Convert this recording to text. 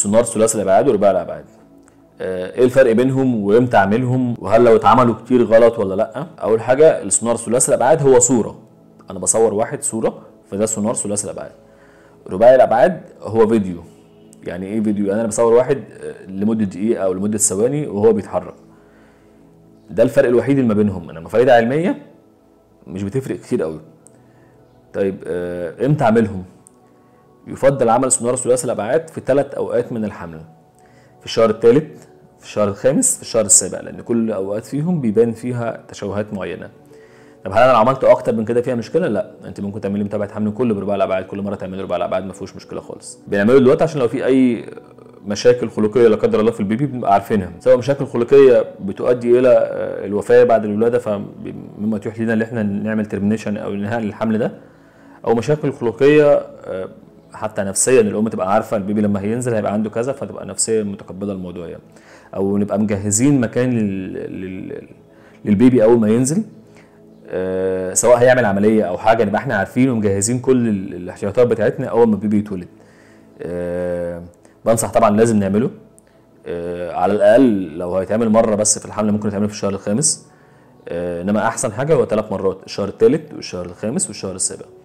سونار ثلاثي الابعاد ورباعي الابعاد آه، ايه الفرق بينهم وامتى اعملهم وهل لو اتعملوا كتير غلط ولا لا اول حاجه السونار ثلاثي الابعاد هو صوره انا بصور واحد صوره فده سونار ثلاثي الابعاد رباعي الابعاد هو فيديو يعني ايه فيديو يعني انا بصور واحد آه، لمده دقيقه او لمده ثواني وهو بيتحرك ده الفرق الوحيد اللي ما بينهم انما فايده علميه مش بتفرق كتير قوي طيب آه، امتى اعملهم يفضل عمل سونار ثلاثي الابعاد في ثلاث اوقات من الحمل في الشهر الثالث في الشهر الخامس في الشهر السابع لان كل اوقات فيهم بيبان فيها تشوهات معينه طب هل انا لو عملت اكتر من كده فيها مشكله لا انت ممكن تعملي متابعه حمل كل بربع الابعاد كل مره تعملي ربع الابعاد ما فيهوش مشكله خالص بنعمله دلوقتي عشان لو في اي مشاكل خلقيه لا قدر الله في البيبي بنبقى عارفينها سواء مشاكل خلقيه بتؤدي الى آه، الوفاه بعد الولاده فمما يتيح لنا ان احنا نعمل ترمينيشن او انهاء للحمل ده او مشاكل خلقيه آه، حتى نفسيا الام تبقى عارفه البيبي لما هينزل هيبقى عنده كذا فتبقى نفسيا متقبله الموضوع يعني او نبقى مجهزين مكان لل... لل... للبيبي اول ما ينزل آه، سواء هيعمل عمليه او حاجه نبقى احنا عارفين ومجهزين كل ال- الاحتياطات بتاعتنا اول ما البيبي يتولد آه، بنصح طبعا لازم نعمله آه، على الاقل لو هيتعمل مره بس في الحمل ممكن يتعمل في الشهر الخامس آه، انما احسن حاجه هو ثلاث مرات الشهر الثالث والشهر الخامس والشهر السابع